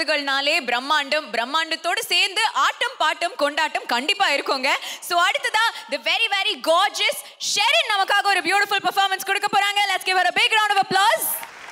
விருதுகள்னாலே பிரம்மாண்டம் பிரம்மாண்டத்தோடு சேர்ந்து ஆட்டம் பாட்டம் கொண்டாட்டம் கண்டிப்பா இருக்குங்க சோ அடுத்ததா the very very gorgeous Sherin நமக்காக ஒரு பியூட்டிஃபுல் பெர்ஃபார்மன்ஸ் கொடுக்க போறாங்க let's give her a big round of applause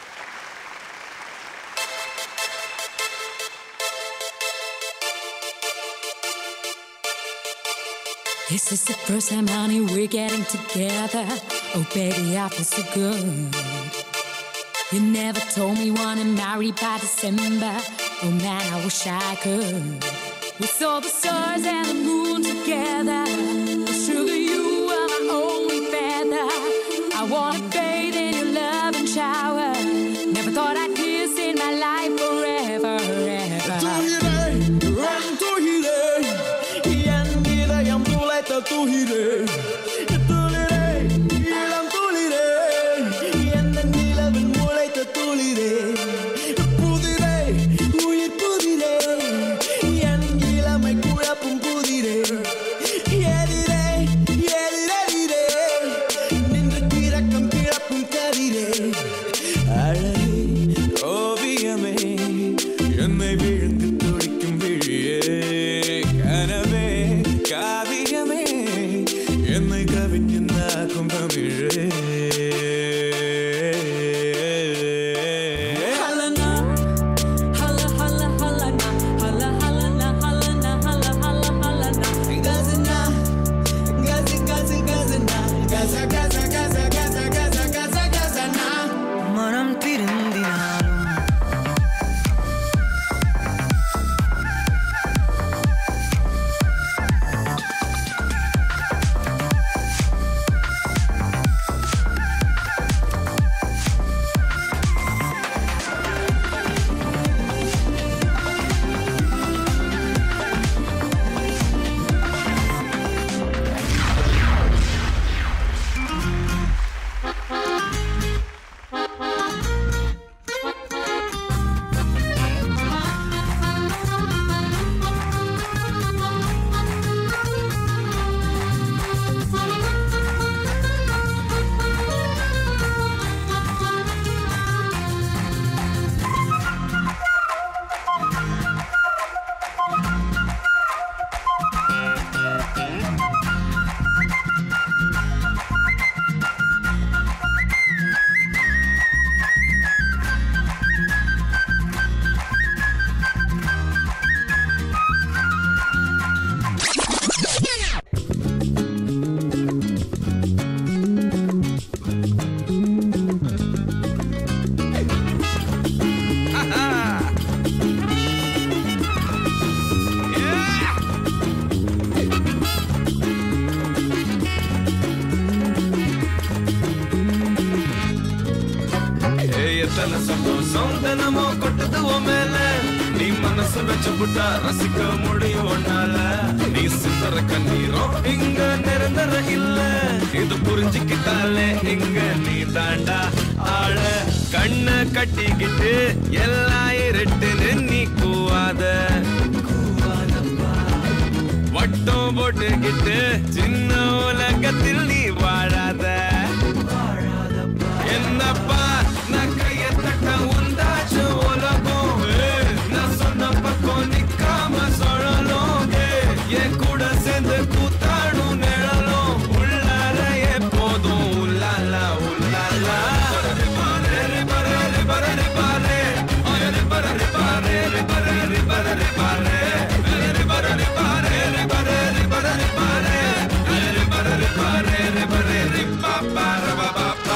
This is the first time, honey, we're getting together. Oh, baby, I feel so good. You never told me you wanna marry by December. Oh man, I wish I could. We saw the stars and the moon together. Sugar, you are my only feather. I wanna bathe in your love and shower. Never thought I'd kiss in my life forever, forever. இதயம் துளைத்த துகிரே துளிரே இளம் துளிரே எந்த நிலவில் முளைத்த துளிரே புதிரே உயிர் புதிரே என் இளமை குழப்பும் புதிரே எதிரே எதிரெதிரே நின்று கிறக்கம் கிழப்பும் கதிரே அழகே ஓவியமே என்னை வீழ்ந்து துடிக்கும் விழியே கனவே காவியமே என்னை கவிஞனாக்கும் தமிழே Holla holla holla holla na, holla holla na, holla na, holla holla holla na. Gazina, gazi, gazi, gazina, gaza, gaza, gaza, gaza, gaza, gaza, gazana. மனம் திருந்தினாலும் ஏய், எத்தனை சந்தோஷம் தினமும் கொட்டது உன் மேல நீ மனசு வச்சு புட்டா ரசிக்க முடியும் உன்னால நீ சிந்தர கண்ணீரும் இங்க நிரந்தர இல்ல இது புரிஞ்சுக்கிட்டாலே இங்க நீ தாண்டா ஆள கண்ண கட்டிக்கிட்டு எல்லாம் இருட்டுன்னு நீ கூவாத வட்டம் போட்டுக்கிட்டு சின்ன உலகத்தில் நீ வாழாத என்னப்பா நான் கைய தட்ட உண்டாச்சு உலகம் ஏய், நான் சொன்ன பக்கம் நிக்காம சொல்லணும் ஏய், என் கூட சேர்ந்து கூத்தாடும் நிழலும் உள்ளார எப்போதும் உள்ளாலா உள்ளாலா ரிபரே, ரிபரே, ரிபரே, ரிபரே. ஆய, ரிபரே, ரிபரே, ரிபரே, ரிபரே, ரிபரே. ரிபரே, ரிபரே, ரிபரே, ரிபரே, ரிபரே. ஆய, ரிபரே, ரிபரே, ரிபரே, ரிபாபா, ரபாபாபா.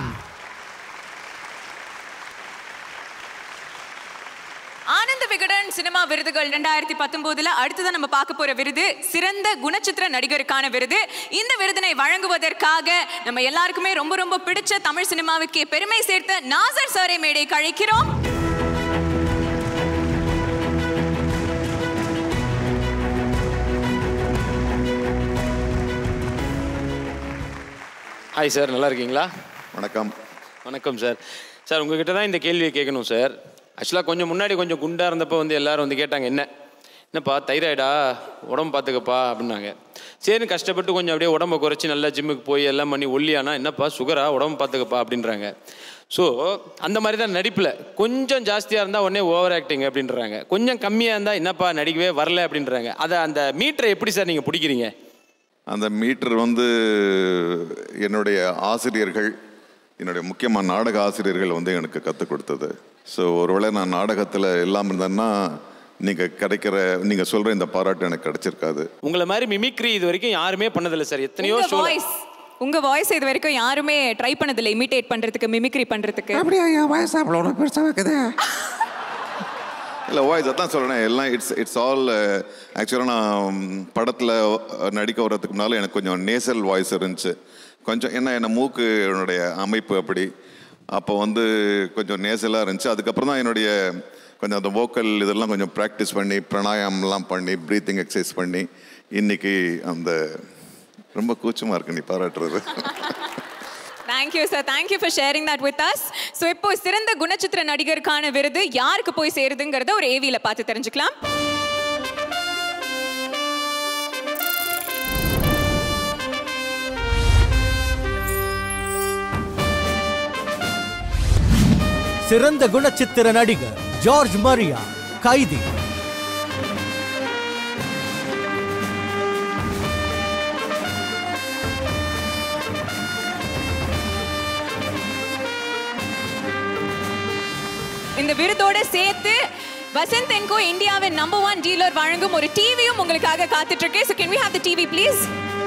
ஆனந்த விகடன் சினிமா விருதுகள் ரெண்டாயிரத்தி பத்தொன்பதுல அடுத்ததான் நம்ம பார்க்க போற விருது சிறந்த குணச்சித்திர நடிகருக்கான விருது இந்த விருதினை வழங்குவதற்காக நம்ம எல்லாருக்குமே ரொம்ப ரொம்ப பிடிச்ச தமிழ் சினிமாவுக்கு பெருமை சேர்த்த நாசர் சாரை மேடை கழிக்கிறோம் ஹாய் சார் நல்லா இருக்கீங்களா வணக்கம் வணக்கம் சார் சார் உங்ககிட்ட தான் இந்த கேள்வியை கேட்கணும் சார் ஆக்சுவலாக கொஞ்சம் முன்னாடி கொஞ்சம் குண்டாக இருந்தப்போ வந்து எல்லாரும் வந்து கேட்டாங்க என்ன என்னப்பா தைராய்டா உடம்பு பார்த்துக்கப்பா அப்படின்னாங்க சரி கஷ்டப்பட்டு கொஞ்சம் அப்படியே உடம்ப குறைச்சி நல்லா ஜிம்முக்கு போய் எல்லாம் பண்ணி ஒல்லியானா என்னப்பா சுகரா உடம்பு பார்த்துக்கப்பா அப்படின்றாங்க ஸோ அந்த மாதிரி தான் நடிப்பில் கொஞ்சம் ஜாஸ்தியாக இருந்தால் உடனே ஓவர் ஆக்டிங் அப்படின்றாங்க கொஞ்சம் கம்மியாக இருந்தால் என்னப்பா நடிக்கவே வரல அப்படின்றாங்க அதை அந்த மீட்டரை எப்படி சார் நீங்கள் பிடிக்கிறீங்க அந்த மீட்டர் வந்து என்னுடைய ஆசிரியர்கள் என்னுடைய முக்கியமான நாடக ஆசிரியர்கள் வந்து எனக்கு கற்றுக் கொடுத்தது ஸோ ஒருவேளை நான் நாடகத்தில் இல்லாமல் இருந்தேன்னா நீங்கள் கிடைக்கிற நீங்கள் சொல்கிற இந்த பாராட்டு எனக்கு கிடைச்சிருக்காது உங்களை மாதிரி மிமிக்ரி இது வரைக்கும் யாருமே பண்ணதில்லை சார் எத்தனையோ உங்க ஷோ வாய்ஸ் உங்க வாய்ஸ் இது வரைக்கும் யாருமே ட்ரை பண்ணதில்லை இமிட்டேட் பண்றதுக்கு மிமிக்ரி பண்றதுக்கு அப்படியா என் வயசு அவ்வளோ பெருசாக வைக்குது இல்லை வாய்ஸ் அதான் சொல்கிறேன் எல்லாம் இட்ஸ் இட்ஸ் ஆல் ஆக்சுவலாக நான் படத்தில் நடிக்க வர்றதுக்கு முன்னால் எனக்கு கொஞ்சம் நேசல் வாய்ஸ் இருந்துச்சு கொஞ்சம் என்ன என்ன மூக்கு என்னுடைய அமைப்பு அப்படி அப்போ வந்து கொஞ்சம் நேசலாக இருந்துச்சு அதுக்கப்புறம் தான் என்னுடைய கொஞ்சம் அந்த வோக்கல் இதெல்லாம் கொஞ்சம் ப்ராக்டிஸ் பண்ணி பிராணாயாமம்லாம் பண்ணி ப்ரீத்திங் எக்ஸசைஸ் பண்ணி இன்னைக்கு அந்த ரொம்ப கூச்சமாக இருக்கு நீ பாராட்டுறது thank you sir thank you for sharing that with us so இப்போ சிறந்த குணச்சித்திர நடிகருக்கான விருது யாருக்கு போய் சேருதுங்கிறத ஒரு ஏவியில பார்த்து தெரிஞ்சுக்கலாம் சிறந்த குணச்சித்திர நடிகர் ஜார்ஜ் மரியா கைதி இந்த விருதோட சேர்த்து வசந்த் என்கோ இந்தியாவின் நம்பர் ஒன் டீலர் வழங்கும் ஒரு டிவியும் உங்களுக்காக காத்துட்டு இருக்கு so can we have the TV please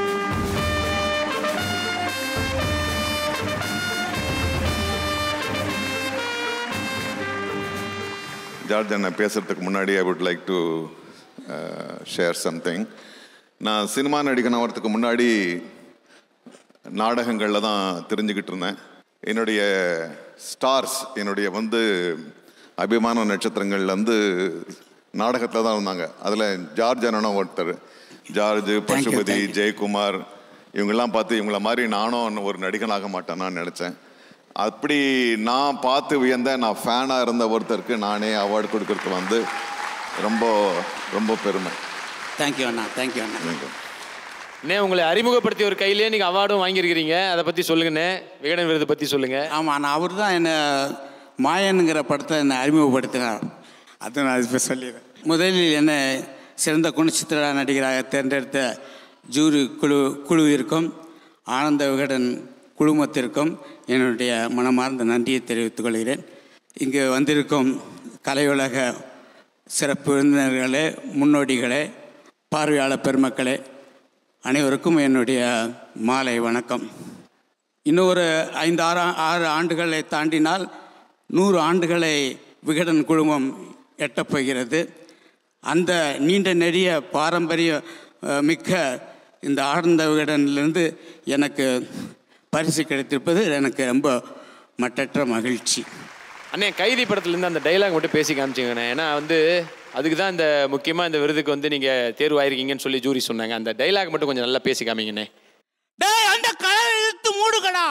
George அண்ணன் பேசுறதுக்கு முன்னாடி I would like to share something நான் சினிமா நடிகன் ஆகிறதுக்கு முன்னாடி நாடகங்களில் தான் தெரிஞ்சுக்கிட்டு இருந்தேன் என்னுடைய ஸ்டார்ஸ் என்னுடைய வந்து அபிமான நட்சத்திரங்கள்ல வந்து நாடகத்தில் தான் இருந்தாங்க அதில் ஜார்ஜ் அண்ணனும் ஒருத்தர் ஜார்ஜ் பசுபதி ஜெயக்குமார் இவங்கெல்லாம் பார்த்து இவங்கள மாதிரி நானும் ஒரு நடிகனாக மாட்டேன்னு நினச்சேன் அப்படி நான் பார்த்து வியந்த நான் ஃபேனாக இருந்த ஒருத்தருக்கு நானே அவார்டு கொடுக்கறது வந்து ரொம்ப ரொம்ப பெருமை தேங்க்யூ அண்ணா தேங்க்யூ அண்ணா அண்ணே உங்களை அறிமுகப்படுத்தி ஒரு கையிலேயே நீங்கள் அவார்டும் வாங்கியிருக்கிறீங்க அதை பற்றி சொல்லுங்கண்ணே விகடன் விருது பற்றி சொல்லுங்கள் ஆமாம் நான் அவர் தான் என்னை மாயனுங்கிற படத்தை என்னை அறிமுகப்படுத்தினார் அதை நான் இப்போ சொல்லிடுறேன் முதலில் என்னை சிறந்த குணச்சித்திர நடிகராக தேர்ந்தெடுத்த ஜூரி குழு குழுவிற்கும் ஆனந்த விகடன் குழுமத்திற்கும் என்னுடைய மனமார்ந்த நன்றியை தெரிவித்துக் கொள்கிறேன் இங்கு வந்திருக்கும் கலையுலக சிறப்பு விருந்தினர்களே முன்னோடிகளே பார்வையாளர் பெருமக்களே அனைவருக்கும் என்னுடைய மாலை வணக்கம் இன்னும் ஒரு ஐந்து ஆறு ஆறு ஆண்டுகளை தாண்டினால் நூறு ஆண்டுகளை விகடன் குழுமம் எட்டப் போகிறது அந்த நீண்ட நெடிய பாரம்பரிய அஹ், மிக்க இந்த ஆழ்ந்த விகடனிலிருந்து எனக்கு பரிசு கிடைத்திருப்பது எனக்கு ரொம்ப மட்டற்ற மகிழ்ச்சி அண்ணே கைதி படத்துலேருந்து அந்த டைலாக் மட்டும் பேசி காமிச்சிங்கண்ணே ஏன்னா வந்து அதுக்கு தான் இந்த முக்கியமாக இந்த விருதுக்கு வந்து நீங்கள் தேர்வாயிருக்கீங்கன்னு சொல்லி ஜூரி சொன்னாங்க அந்த டைலாக் மட்டும் கொஞ்சம் நல்லா பேசி காமிங்கண்ணே டேய் அந்த கதவை இழுத்து மூடுகடா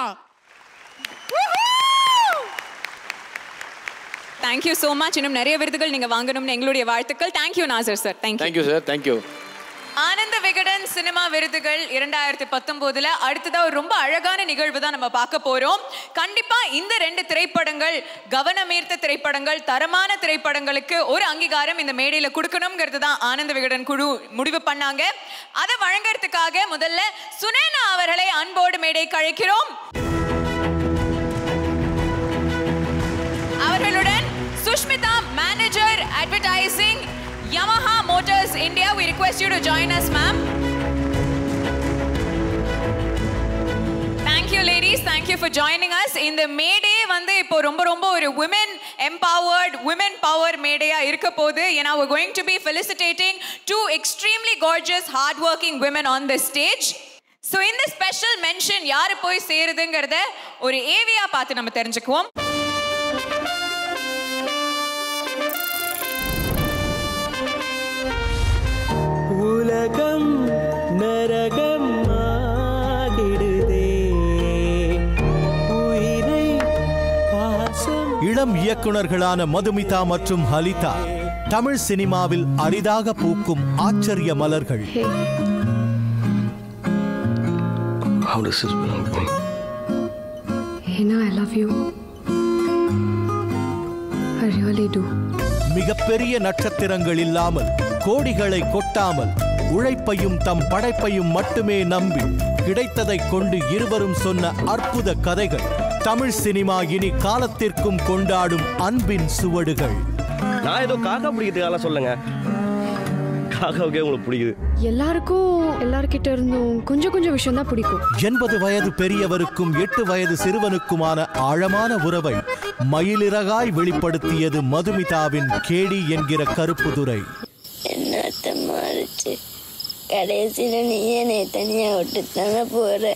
தேங்க்யூ ஸோ மச் இன்னும் நிறைய விருதுகள் நீங்க வாங்கணும்னு எங்களுடைய வாழ்த்துக்கள் thank you Nasser sir thank you thank you sir thank you Ananda Vikatan cinema விருதுகள் இரண்டாயிரத்தி பத்தொன்பதுல அடுத்ததா ஒரு ரொம்ப அழகான நிகழ்வு தான் நம்ம பார்க்க போறோம் கண்டிப்பா இந்த ரெண்டு திரைப்படங்கள் கவனமீர்த்த திரைப்படங்கள் தரமான திரைப்படங்களுக்கு ஒரு அங்கீகாரம் இந்த மேடையில கொடுக்கணுங்கிறது தான் ஆனந்த விகடன் குழு முடிவு பண்ணாங்க அதை வழங்குறதுக்காக முதல்ல சுனேனா அவர்களை அன்போடு மேடைக்கு அழைக்கிறோம் அவர்களுடன் Sushmita manager advertising Yamaha Motors India we request you to join us ma'am Thank you ladies thank you for joining us இந்த மேடே வந்து இப்போ ரொம்ப ரொம்ப ஒரு women empowered women power மேடையா இருக்க போகுது ஏன்னா we're going to be felicitating two extremely gorgeous hard working women on the stage so இந்த ஸ்பெஷல் மென்ஷன் யாரு போய் சேருதுங்கிறத ஒரு ஏவியா பார்த்து நம்ம தெரிஞ்சுக்குவோம் உலகம் நரகம் ஆகிடுதே உயிரை பாசம் இளம் இயக்குனர்களான மதுமிதா மற்றும் ஹலிதா தமிழ் சினிமாவில் அரிதாக பூக்கும் ஆச்சரிய மலர்கள் How does this belong to me? Hina, I love you. I really do. மிகப்பெரிய நட்சத்திரங்கள் இல்லாமல் கோடிகளை கொட்டாமல் உழைப்பையும் தம் படைப்பையும் மட்டுமே நம்பி கிடைத்ததைக் கொண்டு இருவரும் சொன்ன அற்புத கதைகள் தமிழ் சினிமா இனி காலத்திற்கும் கொண்டாடும் அன்பின் சுவடுகள் நான் ஏதோ காக்கா பிடிக்கிறதுக்காக சொல்லுங்க காக்காவுக்கே உங்களுக்கு பிடிக்குது எல்லாருக்கும் எல்லார்கிட்ட இருந்தும் கொஞ்சம் கொஞ்சம் விஷயம் தான் பிடிக்கும் எண்பது வயது பெரியவருக்கும் எட்டு வயது சிறுவனுக்குமான ஆழமான உறவை மயிலிறகாய் வெளிப்படுத்தியது மதுமிதாவின் கேடி என்கிற கருப்புதுரை என்னத்த மாறிச்சு கடைசியில நீ என்னை தனியா விட்டு தானே போற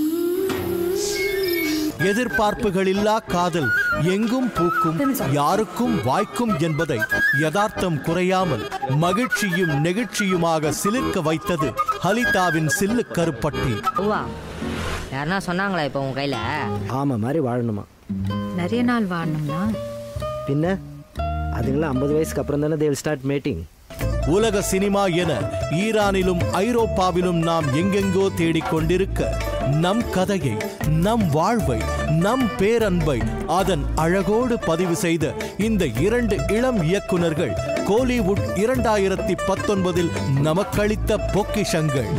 எதிர்பார்ப்புகள் இல்லா காதல் எங்கும் பூக்கும் யாருக்கும் வாய்க்கும் என்பதை யதார்த்தம் குறையாமல் மகிழ்ச்சியும் நெகிழ்ச்சியுமாக சிலிர்க்க வைத்தது ஹலிதாவின் சில்லு கருப்பட்டி ஓவா யாருன்னா சொன்னாங்களா இப்போ உன் கையில் ஆமா மாதிரி வாழணுமா நிறைய நாள் வாழணும்னா பின்ன அதுங்களாம் ஐம்பது வயசுக்கு அப்புறம் தானே தேவ் ஸ்டார்ட் மேட்டிங் உலக சினிமா என ஈரானிலும் ஐரோப்பாவிலும் நாம் எங்கெங்கோ தேடிக்கொண்டிருக்க நம் கதையை நம் வாழ்வை நம் பேரன்பை அதன் அழகோடு பதிவு செய்த இந்த இரண்டு இளம் இயக்குனர்கள் கோலிவுட் இரண்டாயிரத்தி பத்தொன்பதில் நமக்களித்த பொக்கிஷங்கள்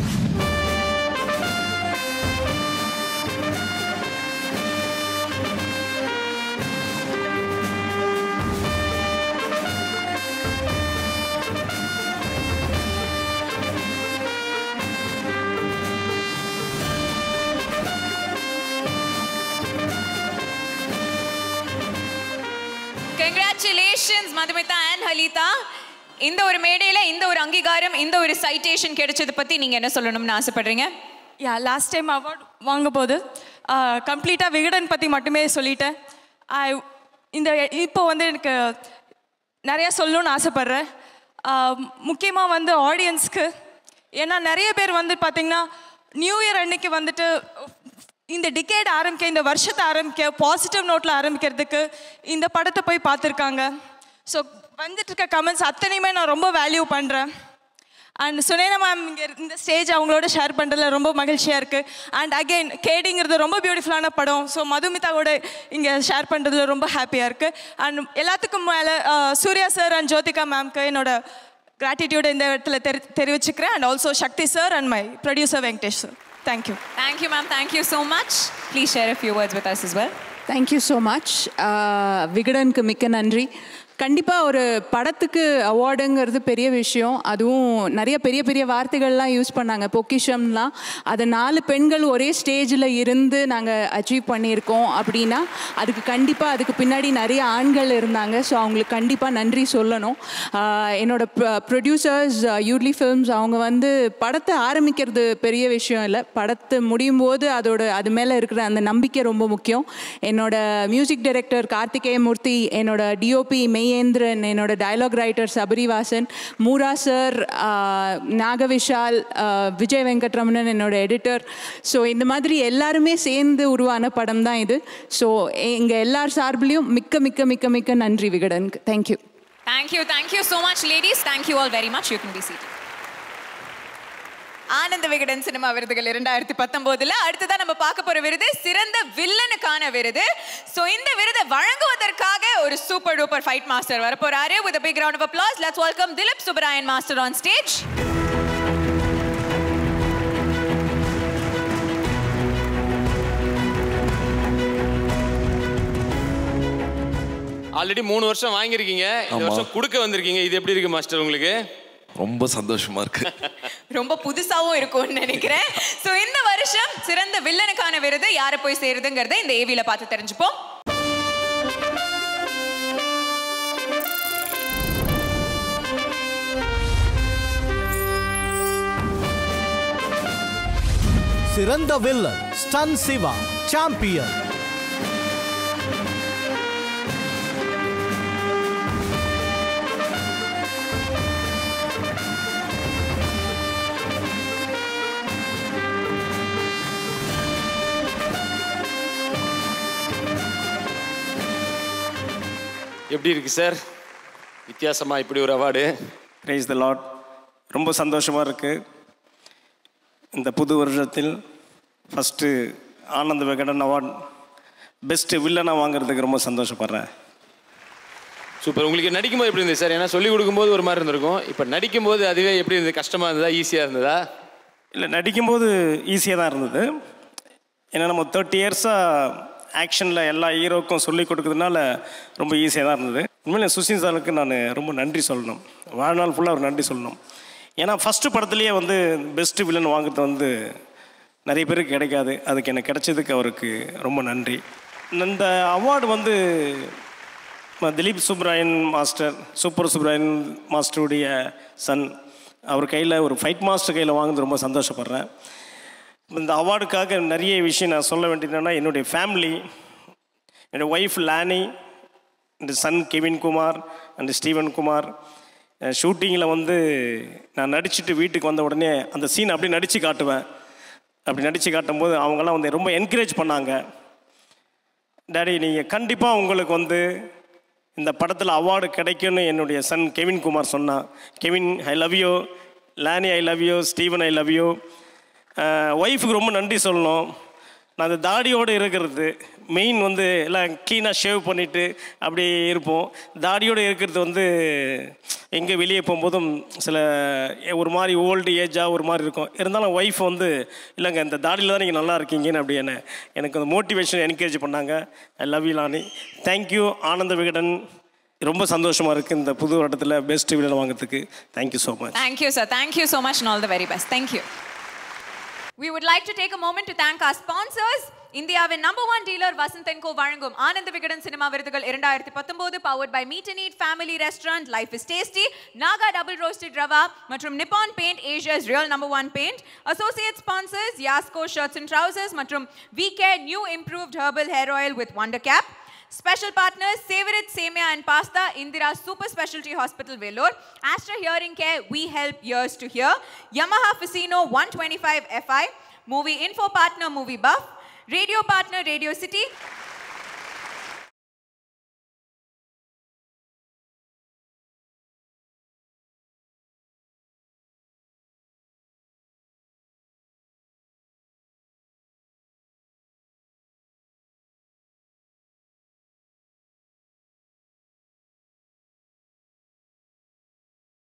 கங்க்ராச்சுலேஷன்ஸ் மதுமிதா அண்ட் ஹலிதா இந்த ஒரு மேடையில இந்த ஒரு அங்கீகாரம் இந்த ஒரு சைட்டேஷன் கிடைச்சது பத்தி நீங்க என்ன சொல்லணும்னு ஆசைப்படுறீங்க யா லாஸ்ட் டைம் அவார்ட் வாங்க போது கம்ப்ளீட்டாக விகடன் பற்றி மட்டுமே சொல்லிட்டேன் I இந்த இப்போ வந்து எனக்கு நிறையா சொல்லணும்னு ஆசைப்பட்றேன் முக்கியமாக வந்து ஆடியன்ஸ்க்கு ஏன்னா நிறைய பேர் வந்து பார்த்தீங்கன்னா நியூ இயர் அன்னைக்கு வந்துட்டு இந்த டிகேட் ஆரம்பிக்க இந்த வருஷத்தை ஆரம்பிக்க பாசிட்டிவ் நோட்டில் ஆரம்பிக்கிறதுக்கு இந்த படத்தை போய் பார்த்துருக்காங்க ஸோ வந்துட்டு இருக்க கமெண்ட்ஸ் அத்தனையுமே நான் ரொம்ப வேல்யூ பண்ணுறேன் அண்ட் சுனேனா மேம் இங்கே இந்த ஸ்டேஜ் அவங்களோட ஷேர் பண்ணுறதுல ரொம்ப மகிழ்ச்சியாக இருக்குது அண்ட் அகெயின் கேடிங்கிறது ரொம்ப பியூட்டிஃபுல்லான படம் ஸோ மதுமிதாவோட இங்கே ஷேர் பண்ணுறதுல ரொம்ப ஹாப்பியாக இருக்குது அண்ட் எல்லாத்துக்கும் மேலே சூர்யா சார் அண்ட் ஜோதிகா மேம்க்கு என்னோட கிராட்டிடியூட இந்த இடத்துல தெரி தெரிவிச்சுக்கிறேன் and also Sakthi sir and my producer Venkatesh sir thank you thank you ma'am thank you so much please share a few words with us as well thank you so much விகடனுக்கு மிக்க நன்றி கண்டிப்பாக ஒரு படத்துக்கு அவார்டுங்கிறது பெரிய விஷயம் அதுவும் நிறைய பெரிய பெரிய வார்த்தைகள்லாம் யூஸ் பண்ணாங்க பொக்கிஷம்லாம் அது நாலு பெண்கள் ஒரே ஸ்டேஜில் இருந்து நாங்கள் அச்சீவ் பண்ணியிருக்கோம் அப்படின்னா அதுக்கு கண்டிப்பாக அதுக்கு பின்னாடி நிறைய ஆண்கள் இருந்தாங்க ஸோ அவங்களுக்கு கண்டிப்பாக நன்றி சொல்லணும் ஆஹ் என்னோட ப்ரொடியூசர்ஸ் யூட்லி ஃபிலிம்ஸ் அவங்க வந்து படத்தை ஆரம்பிக்கிறது பெரிய விஷயம் இல்லை படத்தை முடியும் போது அதோட அது மேலே இருக்கிற அந்த நம்பிக்கை ரொம்ப முக்கியம் என்னோட மியூசிக் டைரக்டர் கார்த்திகேய மூர்த்தி என்னோட டிஓபி மெய்யேந்திரன் என்னோட dialogue writer Sabarivasan Moora sir Nagavishal ஆஹ் விஜய் வெங்கட்ரமணன் என்னோட எடிட்டர் ஸோ இந்த மாதிரி எல்லாருமே சேர்ந்து உருவான படம் தான் இது ஸோ எங்கள் எல்லார் சார்பிலையும் மிக்க மிக்க மிக்க மிக்க நன்றி விகடனுக்கு thank you thank you thank you so much ladies thank you all very much you can be seat Ananda Vikatan cinema விருதுகள் இரண்டாயிரத்தி பத்தொன்பதுல அடுத்ததான் நம்ம பார்க்க போற விருது சிறந்த வில்லனுக்கான விருது சோ இந்த விருதை வழங்குவதற்காக ஒரு சூப்பர் டூப்பர் ஃபைட் மாஸ்டர் வர போறாரு with a big round of applause let's welcome Dileep Subbarayan master on stage already மூணு வருஷம் வாங்கியிருக்கீங்க இந்த ஆமா. வருஷம் கொடுக்க வந்திருக்கீங்க இது எப்படி இருக்கு மாஸ்டர் உங்களுக்கு ரொம்ப சந்தோஷமா இருக்கு ரொம்ப புதுசாவும் இருக்கும்னு நினைக்கிறேன் சோ இந்த வருஷம் சிறந்த வில்லனுக்கான விருது யாரை போய் சேருதுங்கிறத இந்த ஏவில பார்த்து தெரிஞ்சுப்போம் சிறந்த வில்லன் ஸ்டன் சிவா சாம்பியன் எப்படி இருக்கு சார் வித்தியாசமா இப்படி ஒரு அவார்டு பிரைஸ் த லாட் ரொம்ப சந்தோஷமாக இருக்குது இந்த புது வருஷத்தில் ஃபஸ்ட்டு ஆனந்த விகடன் அவார்ட் பெஸ்ட்டு வில்லனாக வாங்குறதுக்கு ரொம்ப சந்தோஷப்படுறேன் சூப்பர் உங்களுக்கு நடிக்கும்போது எப்படி இருந்தது சார் ஏன்னா சொல்லி கொடுக்கும்போது ஒரு மாதிரி இருந்திருக்கும் இப்போ நடிக்கும்போது அதுவே எப்படி இருந்தது கஷ்டமா இருந்ததா ஈஸியாக இருந்ததா இல்லை நடிக்கும்போது ஈஸியாக தான் இருந்தது ஏன்னா நம்ம தேர்ட்டி இயர்ஸாக ஆக்ஷனில் எல்லா ஹீரோக்கும் சொல்லி கொடுக்கறதுனால ரொம்ப ஈஸியாக தான் இருந்தது உண்மையிலே சுசின் சாருக்கு நான் ரொம்ப நன்றி சொல்லணும் வாழ்நாள் ஃபுல்லாக ஒரு நன்றி சொல்லணும் ஏன்னா ஃபஸ்ட்டு படத்துலேயே வந்து பெஸ்ட்டு வில்லன் வாங்குறது வந்து நிறைய பேருக்கு கிடைக்காது அதுக்கு எனக்கு கிடைச்சதுக்கு அவருக்கு ரொம்ப நன்றி இந்த அவார்டு வந்து ம, திலீப் சுப்ராயன் மாஸ்டர் சூப்பர் சுப்ராயன் மாஸ்டருடைய சன் அவர் கையில் ஒரு ஃபைட் மாஸ்டர் கையில் வாங்குறது ரொம்ப சந்தோஷப்படுறேன் இந்த அவார்டுக்காக நிறைய விஷயம் நான் சொல்ல வேண்டியது என்னன்னா என்னுடைய ஃபேமிலி என்னுடைய ஒய்ஃப் லானி இந்த son Kevin Kumar and Steven Kumar ஷூட்டிங்கில் வந்து நான் நடிச்சுட்டு வீட்டுக்கு வந்த உடனே அந்த சீன் அப்படியே நடித்து காட்டுவேன் அப்படி நடித்து காட்டும்போது அவங்கெல்லாம் வந்து ரொம்ப என்கரேஜ் பண்ணாங்க டேடி நீங்கள் கண்டிப்பாக உங்களுக்கு வந்து இந்த படத்தில் அவார்டு கிடைக்கும்னு என்னுடைய சன் கெவின் குமார் சொன்னான் Kevin I love you Lani I love you Steven I love you ஒய்ஃபுக்கு ரொம்ப நன்றி சொல்லணும் நான் அந்த தாடியோடு இருக்கிறது மெயின் வந்து எல்லாம் க்ளீனாக ஷேவ் பண்ணிவிட்டு அப்படி இருப்போம் தாடியோடு இருக்கிறது வந்து எங்கே வெளியே போகும்போதும் சில ஒரு மாதிரி ஓல்டு ஏஜாக ஒரு மாதிரி இருக்கும் இருந்தாலும் ஒய்ஃப் வந்து இல்லைங்க இந்த தாடியில் தான் நீங்கள் நல்லா இருக்கீங்கன்னு அப்படி என்ன எனக்கு அந்த மோட்டிவேஷன் என்கரேஜ் பண்ணாங்க I love you Lani thank you Ananda Vikatan ரொம்ப சந்தோஷமாக இருக்குது இந்த புது வருடத்தில் பெஸ்ட் விடன் வாங்குறதுக்கு thank you so much Thank you, sir. Thank you so much and all the very best. Thank you. We would like to take a moment to thank our sponsors. இந்தியாவின் number one dealer Vasanth co வழங்கும் Ananda Vikatan cinema விருதுகள் இரண்டாயிரத்தி பத்தொன்பது powered by meat and eat family restaurant life is tasty Naga double roasted rava மற்றும் Nippon paint Asia's real number one paint associate sponsors Yasco shirts and trousers மற்றும் V care new improved herbal hair oil with wonder cap Special partners Savorit Semia and Pasta, Indira Super Specialty Hospital, Vellore. Astra Hearing Care, we help ears to hear. Yamaha Fasino 125 FI. Movie info partner, Movie Buff. Radio partner, Radio City.